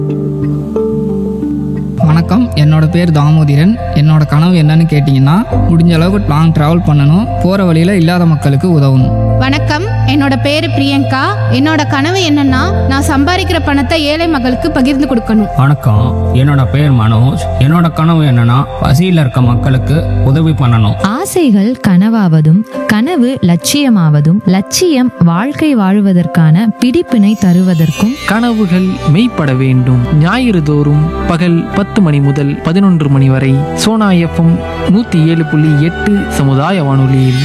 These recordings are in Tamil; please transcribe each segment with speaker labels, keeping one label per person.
Speaker 1: வணக்கம் என்னோட பேர் தாமோதிரன் என்னோட கனவு என்னன்னு கேட்டிங்கன்னா முடிஞ்ச அளவுக்கு லாங் ட்ராவல் பண்ணணும் போகிற வழியில் இல்லாத மக்களுக்கு உதவணும்
Speaker 2: வணக்கம் என்னோட பேரு பிரியங்கா என்னோட கனவு என்னன்னா நான் சம்பாதிக்கிற பணத்தை ஏழை மக்களுக்கு பகிர்ந்து கொடுக்கணும்
Speaker 3: வணக்கம் என்னோட பேர் மனோஜ் என்னோட கனவு என்னன்னா பசியில் இருக்க மக்களுக்கு உதவி பண்ணணும்
Speaker 4: ஆசைகள் கனவாவதும் கனவு லட்சியமாவதும் லட்சியம் வாழ்க்கை வாழுவதற்கான பிடிப்பினை தருவதற்கும்
Speaker 5: கனவுகள் மெய்ப்பட வேண்டும் ஞாயிறு தோறும் பகல் பத்து மணி முதல் பதினொன்று மணி வரை சோனா எஃப்எம் நூற்றி ஏழு புள்ளி எட்டு சமுதாய வானொலியில்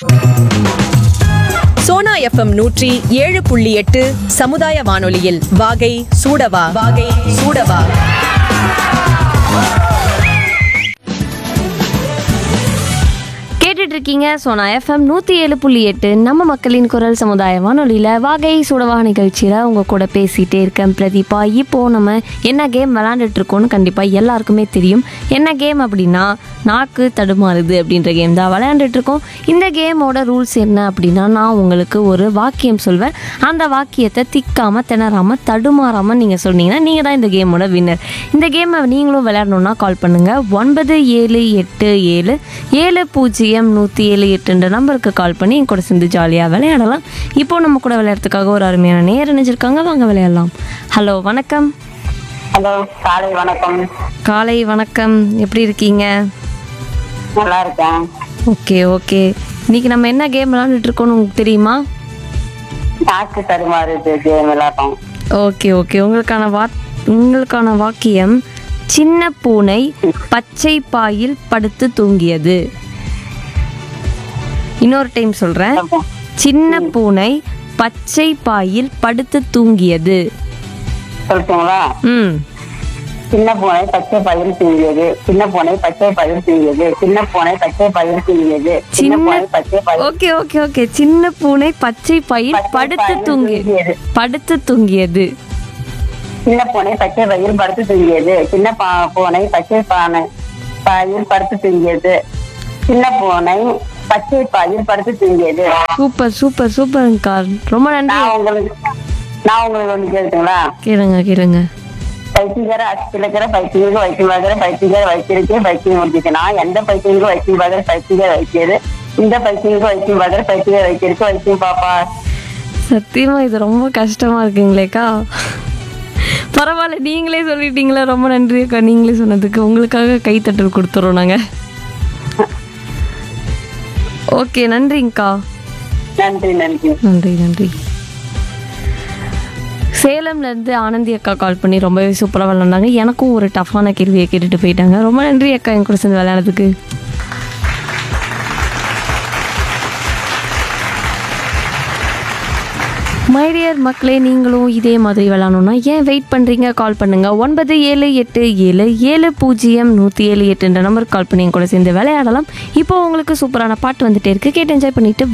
Speaker 6: சோனா எஃப்எம் நூற்றி ஏழு புள்ளி எட்டு சமுதாய வானொலியில் வாகை சூடவா வாகை சூடவா
Speaker 7: கேட்டுட்டு இருக்கீங்க சோனா எஃப்எம் நூற்றி ஏழு புள்ளி எட்டு நம்ம மக்களின் குரல் சமுதாய வானொலியில் வாகை சுடவா நிகழ்ச்சியில் உங்கள் கூட பேசிகிட்டே இருக்கேன் பிரதீபா இப்போது நம்ம என்ன கேம் விளாண்டுட்டு இருக்கோம்னு கண்டிப்பாக எல்லாருக்குமே தெரியும் என்ன கேம் அப்படின்னா நாக்கு தடுமாறுது அப்படின்ற கேம் தான் விளையாண்டுட்டு இருக்கோம் இந்த கேமோட ரூல்ஸ் என்ன அப்படின்னா நான் உங்களுக்கு ஒரு வாக்கியம் சொல்வேன் அந்த வாக்கியத்தை திக்காமல் திணறாமல் தடுமாறாமல் நீங்கள் சொன்னீங்கன்னா நீங்கள் தான் இந்த கேமோட வின்னர் இந்த கேமை நீங்களும் விளையாடணுன்னா கால் பண்ணுங்கள் ஒன்பது ஏழு எட்டு ஏழு ஏழு பூஜ்ஜியம் நூற்றி ஏழு எட்டுன்ற நம்பருக்கு கால் பண்ணி என் கூட சேர்ந்து ஜாலியாக விளையாடலாம் இப்போ நம்ம கூட விளையாடுறதுக்காக ஒரு அருமையான நேர் இணைஞ்சிருக்காங்க வாங்க விளையாடலாம் ஹலோ வணக்கம்
Speaker 8: ஹலோ காலை வணக்கம்
Speaker 7: காலை வணக்கம் எப்படி இருக்கீங்க
Speaker 8: நல்லா இருக்கேன்
Speaker 7: ஓகே ஓகே இன்னைக்கு நம்ம என்ன கேம் விளையாண்டுட்டு இருக்கோம்னு உங்களுக்கு தெரியுமா
Speaker 8: நாக்கு தருமாறுது கேம் விளையாட்டோம்
Speaker 7: ஓகே ஓகே உங்களுக்கான வா உங்களுக்கான வாக்கியம் சின்ன பூனை பச்சை பாயில் படுத்து தூங்கியது இன்னொரு டைம் சொல்றேன் சின்ன பூனை பச்சை பாயில் படுத்து தூங்கியது
Speaker 8: சொல்லிட்டீங்களா
Speaker 7: ம்
Speaker 8: சின்ன பூனை பச்சை பயிர் தூங்கியது சின்ன பூனை பச்சை பயிர் தூங்கியது சின்ன பூனை பச்சை பயிர் தூங்கியது சின்ன
Speaker 7: சின்ன
Speaker 8: பூனை பச்சை பயிர்
Speaker 7: ஓகே ஓகே ஓகே சின்ன பூனை பச்சை பாயில்
Speaker 8: பச்சை
Speaker 7: படுத்து
Speaker 8: பாயில்
Speaker 7: தூங்கியது
Speaker 8: தூங்கியது.
Speaker 7: படுத்து தூங்கியது
Speaker 8: சின்ன பூனை பச்சை பயிர் படுத்து தூங்கியது சின்ன பா- பூனை பச்சை பானை பாயில் படுத்து தூங்கியது சின்ன பூனை பச்சை பாயில் படுத்து தூங்கியது
Speaker 7: சூப்பர் சூப்பர் சூப்பர்ங்கக்கா ரொம்ப நன்றி
Speaker 8: நான் உங்களுக்கு நான் உங்களுக்கு ஒண்ணு கேட்டுங்களா
Speaker 7: கேளுங்க கேளுங்க
Speaker 8: பைத்தியக்கார அச்சிலக்கிற பைத்தியங்க வைத்தியம் பார்க்கிற பைத்தியக்கார வைத்தியருக்கே பைத்தியம் முடிஞ்சிச்சு நான் எந்த பைத்தியங்க வைத்தியம் பார்க்கிற பைத்தியக்கார வைத்தியரு இந்த பைத்தியங்க வைத்தியம் பார்க்கிற பைத்தியக்கார வைத்தியருக்கு வைத்தியம் பாப்பா
Speaker 7: சத்தியமா இது ரொம்ப கஷ்டமா இருக்குங்களேக்கா பரவாயில்ல நீங்களே சொல்லிட்டீங்களே ரொம்ப நன்றி அக்கா நீங்களே சொன்னதுக்கு உங்களுக்காக கைத்தட்டல் கொடுத்துறோம் நாங்க ஓகே நன்றிங்கக்கா
Speaker 8: நன்றி நன்றி
Speaker 7: நன்றி நன்றி சேலம்ல இருந்து ஆனந்தி அக்கா கால் பண்ணி ரொம்பவே சூப்பராக விளாண்டாங்க எனக்கும் ஒரு டஃப்பான கேள்வியை கேட்டுட்டு போயிட்டாங்க ரொம்ப நன்றி அக்கா என் கூட சேர்ந்து விளையாடுறதுக்கு மைடியர் மக்களே நீங்களும் இதே மாதிரி விளாடணும்னா ஏன் வெயிட் பண்ணுறீங்க கால் பண்ணுங்கள் ஒன்பது ஏழு எட்டு ஏழு ஏழு பூஜ்ஜியம் நூற்றி ஏழு எட்டுன்ற நம்பருக்கு கால் பண்ணி என் கூட சேர்ந்து விளையாடலாம் இப்போ உங்களுக்கு சூப்பரான பாட்டு வந்துட்டே இருக்கு கேட்டு என்ஜாய் பண்ணிட்டு